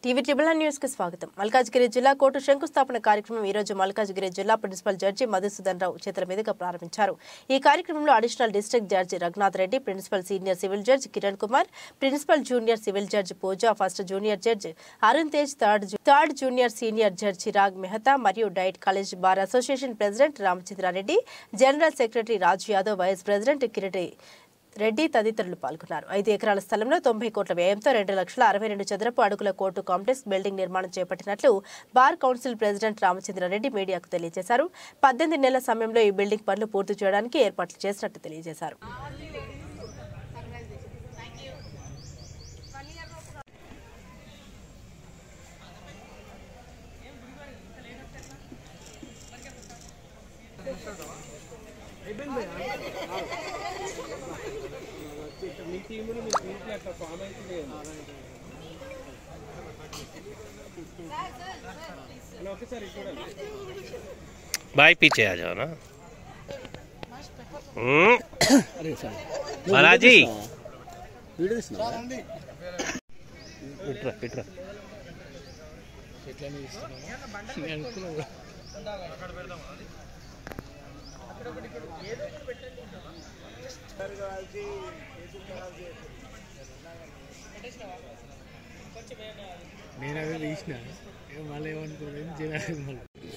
TV triple nine news కి స్వాగతం మల్కాజ్గిరి జిల్లా కోర్టు శంకుస్థాపన కార్యక్రమం ఈ రోజు మల్కాజ్గిరి జిల్లా ప్రిన్సిపల్ జడ్జి మధుసూదన్ రావు చేతుల మీదుగా ప్రారంభించారు ఈ కార్యక్రమంలో additional district judge Raghunath Reddy principal senior civil judge Kiran Kumar principal junior civil judge Pooja first junior judge Arun Tej third జూ- third junior senior judge Chirag Mehta మరియు DIET college bar association president Ramachandra Reddy general secretary Raju Yadav vice president Kireeti Reddy తదితరులు పాల్గొన్నారు ఐదు ఎకరాల స్థలంలో తొంభై కోట్ల వ్యయంతో రెండు లక్షల అరవై రెండు చదరపు అడుగుల కోర్టు కాంప్లెక్స్ బిల్డింగ్ నిర్మాణం చేపట్టినట్లు బార్ కౌన్సిల్ ప్రెసిడెంట్ రామచంద్రారెడ్డి మీడియాకు తెలియజేశారు పద్దెనిమిది నెలల సమయంలో ఈ బిల్డింగ్ పనులు పూర్తి చేయడానికి ఏర్పాట్లు చేసినట్టు తెలియజేశారు भाई पीछे आ जाओ ना हम्म, बालाजी इट्रा इट्रा నేను అదే తీసిన ఇక మళ్ళీ ఏమనుకోలేదు జనాలు మళ్ళీ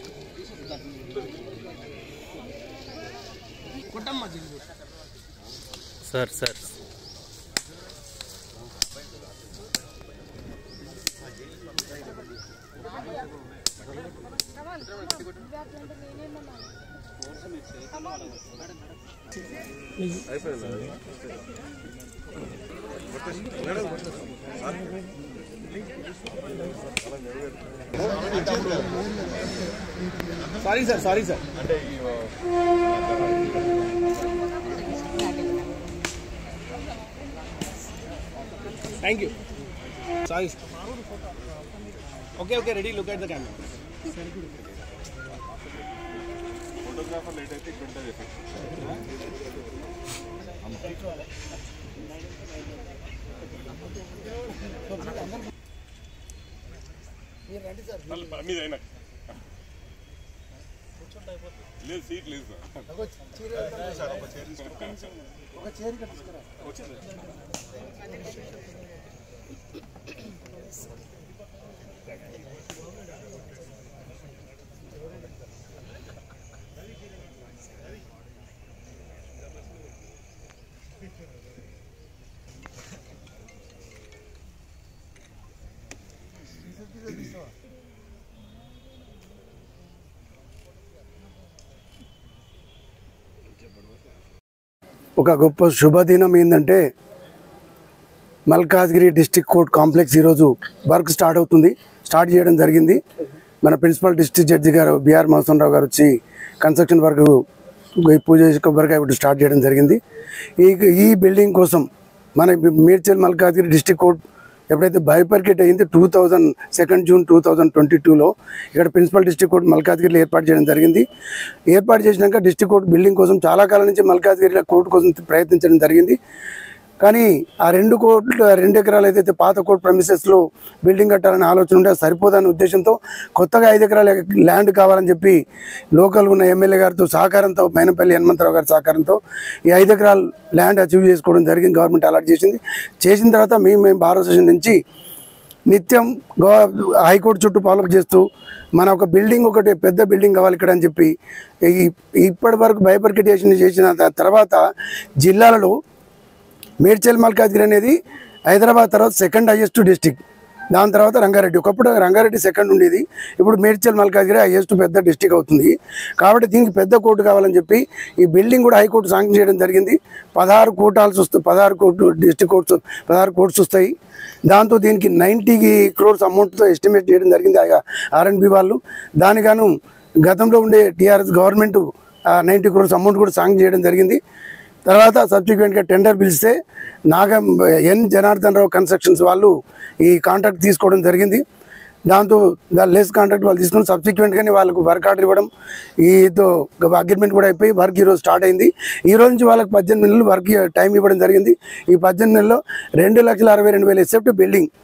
sir sir sorry sir sorry sir thank you sorry okay okay ready look at the camera మీదైనా లేదు సీట్ లేదు సార్ ఒక గొప్ప శుభదినం ఏంటంటే మల్కాజ్గిరి డిస్టిక్ కోర్ట్ కాంప్లెక్స్ ఈరోజు వర్క్ స్టార్ట్ అవుతుంది స్టార్ట్ చేయడం జరిగింది మన ప్రిన్సిపల్ డిస్ట్రిక్ట్ జడ్జి గారు బిఆర్ మహసన్ రావు గారు వచ్చి కన్స్ట్రక్షన్ వర్క్ ఈ పూజ చేసి కొబ్బరికాయ కొట్టి స్టార్ట్ చేయడం జరిగింది ఈ ఈ బిల్డింగ్ కోసం మన మేడ్చల్ మల్కాజ్గిరి డిస్టిక్ కోర్ట్ ఎప్పుడైతే బైపర్కెట్ అయింది two thousand second June two thousand twenty టూలో ఇక్కడ ప్రిన్సిపల్ డిస్ట్రిక్ట్ కోర్ట్ మల్కాజ్గిరిలో ఏర్పాటు చేయడం జరిగింది ఏర్పాటు చేసినాక డిస్ట్రిక్ట్ కోర్ట్ బిల్డింగ్ కోసం చాలా కాలం నుంచి మల్కాజ్గిరిలో కోర్టు కోసం ప్రయత్నించడం జరిగింది కానీ ఆ రెండు కోట్లు ఆ రెండు ఎకరాలు ఏదైతే పాత కోర్ట్ ప్రమిసెస్లో బిల్డింగ్ కట్టాలనే ఆలోచన ఉంటే అది సరిపోదనే ఉద్దేశంతో కొత్తగా ఐదు ఎకరాల ల్యాండ్ కావాలని చెప్పి లోకల్ ఉన్న ఎమ్మెల్యే గారితో సహకారంతో మైనపల్లి హనుమంతరావు గారి సహకారంతో ఈ ఐదు ఎకరాల ల్యాండ్ అచీవ్ చేసుకోవడం జరిగింది గవర్నమెంట్ అలాట్ చేసింది చేసిన తర్వాత మేము మేము భారత అసోసియేషన్ నుంచి నిత్యం గో హైకోర్టు చుట్టూ ఫాలోఅప్ చేస్తూ మన ఒక బిల్డింగ్ ఒకటి పెద్ద బిల్డింగ్ కావాలి ఇక్కడ అని చెప్పి ఈ ఇప్పటి వరకు బైపర్కిటేషన్ చేసిన త- తర్వాత జిల్లాలలో మేడ్చల్ మల్కాజ్గిరి అనేది హైదరాబాద్ తర్వాత సెకండ్ హైయెస్ట్ డిస్టిక్ దాని తర్వాత రంగారెడ్డి ఒకప్పుడు రంగారెడ్డి సెకండ్ ఉండేది ఇప్పుడు మేడ్చల్ మల్కాజ్గిరి హైయెస్ట్ పెద్ద డిస్టిక్ అవుతుంది కాబట్టి దీనికి పెద్ద కోర్టు కావాలని చెప్పి ఈ బిల్డింగ్ కూడా హైకోర్టు శాంక్షన్ చేయడం జరిగింది పదహారు కోటాల్సి వస్తాయి పదహారు కోర్టు డిస్టిక్ కోర్ట్స్ పదహారు కోర్ట్స్ వస్తాయి దాంతో దీనికి నైంటీ క్రోర్స్ అమౌంట్తో ఎస్టిమేట్ చేయడం జరిగింది ఆర్ఎన్బి వాళ్ళు దానిగాను గతంలో ఉండే TRS government ninety crores amount కూడా శాంక్షన్ చేయడం జరిగింది తర్వాత సబ్సిక్వెంట్గా టెండర్ పిలిస్తే నాగం ఎన్ జనార్దన్ రావు కన్స్ట్రక్షన్స్ వాళ్ళు ఈ కాంట్రాక్ట్ తీసుకోవడం జరిగింది దాంతో దాని లెస్ కాంట్రాక్ట్ వాళ్ళు తీసుకుని సబ్సిక్వెంట్గానే వాళ్ళకు వర్క్ ఆర్డర్ ఇవ్వడం ఈతో అగ్రిమెంట్ కూడా అయిపోయి వర్క్ ఈరోజు స్టార్ట్ అయింది ఈ రోజు నుంచి వాళ్ళకి పద్దెనిమిది నెలలు వర్క్ టైం ఇవ్వడం జరిగింది ఈ పద్దెనిమిది నెలల్లో రెండు లక్షల అరవై రెండు వేల ఎసెప్ట్ బిల్డింగ్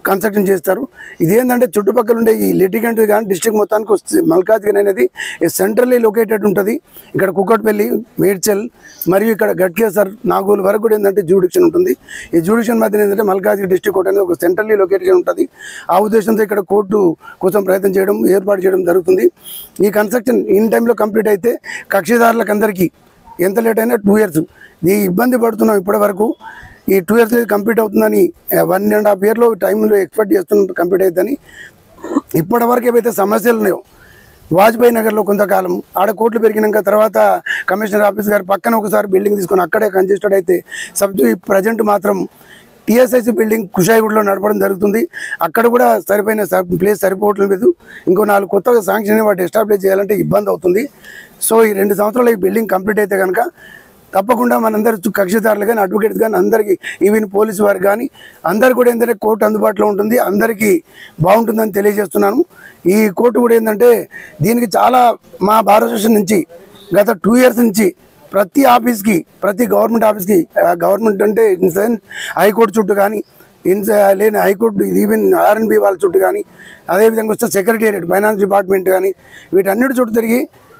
కన్స్ట్రక్షన్ చేస్తారు ఇదేంటంటే చుట్టుపక్కల ఉండే ఈ లిటిగెంట్ కానీ డిస్ట్రిక్ట్ మొత్తానికి వస్తుంది మల్కాజ్గిరి అనేది సెంట్రల్లీ లొకేటెడ్ ఉంటుంది ఇక్కడ కుక్కట్పల్లి మేడ్చల్ మరియు ఇక్కడ గట్కేసర్ నాగోల్ వరకు కూడా ఏంటంటే జూడిక్షన్ ఉంటుంది ఈ జూడిక్షన్ మధ్య ఏంటంటే మల్కాజ్గిరి డిస్ట్రిక్ట్ కోర్ట్ అనేది ఒక సెంట్రల్లీ లొకేటెడ్ ఉంటుంది ఆ ఉద్దేశంతో ఇక్కడ కోర్టు కోసం ప్రయత్నం చేయడం ఏర్పాటు చేయడం జరుగుతుంది ఈ కన్స్ట్రక్షన్ ఇన్ టైంలో కంప్లీట్ అయితే కక్షిదారులకు అందరికీ ఎంత లేట్ అయినా టూ ఇయర్స్ ఈ ఇబ్బంది పడుతున్నాం ఇప్పటి వరకు ఈ టూ ఇయర్స్ కంప్లీట్ అవుతుందని వన్ అండ్ హాఫ్ ఇయర్లో టైంలో ఎక్స్పెక్ట్ చేస్తున్న కంప్లీట్ అవుతుందని ఇప్పటి వరకు ఏవైతే సమస్యలు ఉన్నాయో వాజ్పేయి నగర్లో కొంతకాలం ఆడ కోట్లు పెరిగినాక తర్వాత కమిషనర్ ఆఫీస్ గారు పక్కన ఒకసారి బిల్డింగ్ తీసుకొని అక్కడే కంజెస్టెడ్ అయితే సబ్ ప్రజెంట్ మాత్రం టీఎస్ఐసి బిల్డింగ్ కుషాయిగూడలో నడపడం జరుగుతుంది అక్కడ కూడా సరిపోయిన స- ప్లేస్ సరిపోవట్లేదు ఇంకో నాలుగు కొత్తగా శాంక్షన్ వాటి ఎస్టాబ్లిష్ చేయాలంటే ఇబ్బంది అవుతుంది సో ఈ రెండు సంవత్సరాలు ఈ బిల్డింగ్ కంప్లీట్ అయితే కనుక తప్పకుండా మనందరి చు- కక్షిదారులు కానీ అడ్వకేట్స్ కానీ అందరికీ ఈవెన్ పోలీసు వారు కానీ అందరు కూడా ఏంటంటే కోర్టు అందుబాటులో ఉంటుంది అందరికీ బాగుంటుందని తెలియజేస్తున్నాను ఈ కోర్టు కూడా ఏంటంటే దీనికి చాలా మా భారతదేశం నుంచి గత టూ ఇయర్స్ నుంచి ప్రతి ఆఫీస్కి ప్రతి గవర్నమెంట్ ఆఫీస్కి గవర్నమెంట్ అంటే ఇన్సెన్ హైకోర్టు చుట్టూ కానీ ఇన్స్ లేని హైకోర్టు ఈవెన్ ఆర్ఎన్బి వాళ్ళ చుట్టూ కానీ అదేవిధంగా వస్తే సెక్రటేరియట్ ఫైనాన్స్ డిపార్ట్మెంట్ కానీ వీటన్నిటి చుట్టూ తిరిగి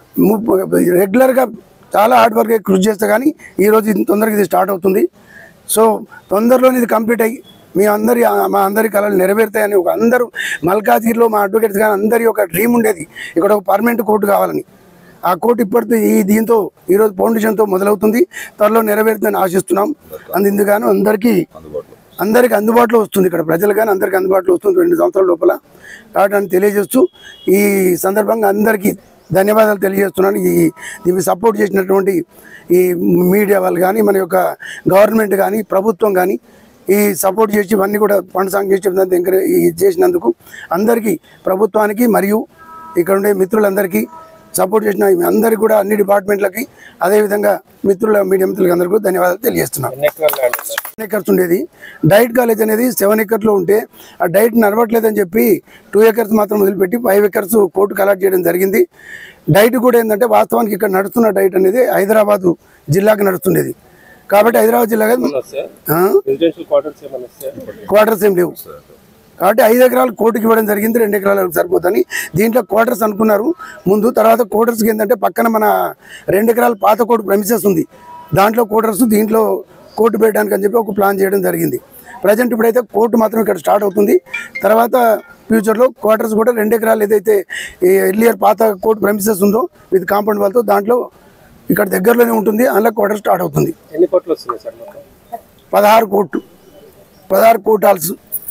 రెగ్యులర్గా చాలా హార్డ్ వర్క్ కృషి చేస్తే కానీ ఈరోజు ఇంత తొందరగా ఇది స్టార్ట్ అవుతుంది సో తొందరలోనే ఇది కంప్లీట్ అయ్యి మీ అందరి మా అందరి కళలు నెరవేరుతాయని ఒక అందరూ మల్కాజ్గిరిలో మా అడ్వకేట్స్ కానీ అందరి ఒక డ్రీమ్ ఉండేది ఇక్కడ ఒక పర్మనెంట్ కోర్టు కావాలని ఆ కోర్టు ఇప్పటితో ఈ దీంతో ఈరోజు ఫౌండేషన్తో మొదలవుతుంది త్వరలో నెరవేరుతుందని ఆశిస్తున్నాం అందుగాను అందరికీ అందరికీ అందుబాటులో వస్తుంది ఇక్కడ ప్రజలు కానీ అందరికీ అందుబాటులో వస్తుంది రెండు సంవత్సరాల లోపల రావడానికి తెలియజేస్తూ ఈ సందర్భంగా అందరికీ ధన్యవాదాలు తెలియజేస్తున్నాను ఈ దీన్ని సపోర్ట్ చేసినటువంటి ఈ మీడియా వాళ్ళు కానీ మన యొక్క గవర్నమెంట్ కానీ ప్రభుత్వం కానీ ఈ సపోర్ట్ చేసి ఇవన్నీ కూడా ఫండ్ సాంగ్ చేసి ఎంకరేజ్ చేసినందుకు అందరికీ ప్రభుత్వానికి మరియు ఇక్కడ ఉండే మిత్రులందరికీ సపోర్ట్ చేసిన మీ అందరికీ కూడా అన్ని డిపార్ట్మెంట్లకి అదేవిధంగా మిత్రుల మీడియా మిత్రులకి అందరికీ కూడా ధన్యవాదాలు తెలియజేస్తున్నాను సెవెన్ ఎకర్స్ ఉండేది డైట్ కాలేజ్ అనేది సెవెన్ ఎకర్స్లో ఉంటే ఆ డైట్ నడవట్లేదని చెప్పి టూ ఎకర్స్ మాత్రం వదిలిపెట్టి ఫైవ్ ఎకర్స్ కోర్టుకు అలాట్ చేయడం జరిగింది డైట్ కూడా ఏంటంటే వాస్తవానికి ఇక్కడ నడుస్తున్న డైట్ అనేది హైదరాబాద్ జిల్లాకి నడుస్తుండేది కాబట్టి హైదరాబాద్ జిల్లా ఆ? రెసిడెన్షియల్ క్వార్టర్స్ ఏమన్నా వస్తాయా క్వార్టర్స్ ఏం లేవు కాబట్టి ఐదు ఎకరాలు కోటికి ఇవ్వడం జరిగింది రెండు ఎకరాలకు సరిపోతుంది దీంట్లో క్వార్టర్స్ అనుకున్నారు ముందు తర్వాత క్వార్టర్స్కి ఏంటంటే పక్కన మన రెండు ఎకరాల పాత కోర్టు ప్రమిసెస్ ఉంది దాంట్లో క్వార్టర్స్ దీంట్లో కోర్టు పెట్టడానికి అని చెప్పి ఒక ప్లాన్ చేయడం జరిగింది ప్రజెంట్ ఇప్పుడైతే కోర్టు మాత్రం ఇక్కడ స్టార్ట్ అవుతుంది తర్వాత ఫ్యూచర్లో క్వార్టర్స్ కూడా రెండు ఎకరాలు ఏదైతే ఎర్లియర్ పాత కోర్టు ప్రమిసెస్ ఉందో విత్ కాంపౌండ్ వాళ్ళతో దాంట్లో ఇక్కడ దగ్గరలోనే ఉంటుంది అందులో క్వార్టర్ స్టార్ట్ అవుతుంది ఎన్ని కోట్లు వస్తున్నాయి సార్ మొత్తం పదహారు కోట్లు పదహారు కోటాల్స్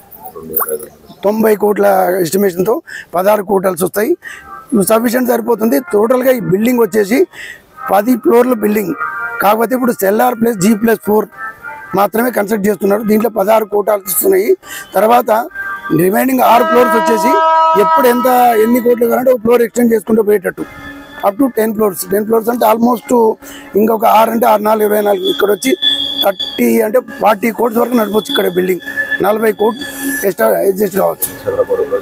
తొంభై కోట్ల ఎస్టిమేషన్తో పదహారు కోటాల్స్ వస్తాయి సఫిషియెంట్ సరిపోతుంది టోటల్గా ఈ బిల్డింగ్ వచ్చేసి పది ఫ్లోర్ల బిల్డింగ్ కాకపోతే ఇప్పుడు cellar plus G plus four మాత్రమే కన్స్ట్రక్ట్ చేస్తున్నారు దీంట్లో పదహారు కోటాలు వస్తున్నాయి తర్వాత రిమైనింగ్ ఆరు ఫ్లోర్స్ వచ్చేసి ఎప్పుడు ఎంత ఎన్ని కోట్లు కావాలంటే ఒక ఫ్లోర్ ఎక్స్టెండ్ చేసుకుంటూ పోయేటట్టు up to ten floors ten floors అంటే ఆల్మోస్ట్ ఇంకొక ఆరు అంటే ఆరు నాలుగు ఇరవై నాలుగు ఇక్కడ వచ్చి థర్టీ అంటే ఫార్టీ కోట్స్ వరకు నడవచ్చు ఇక్కడ బిల్డింగ్ నలభై కోట్ ఎక్స్ట్రా అడ్జస్ట్ కావచ్చు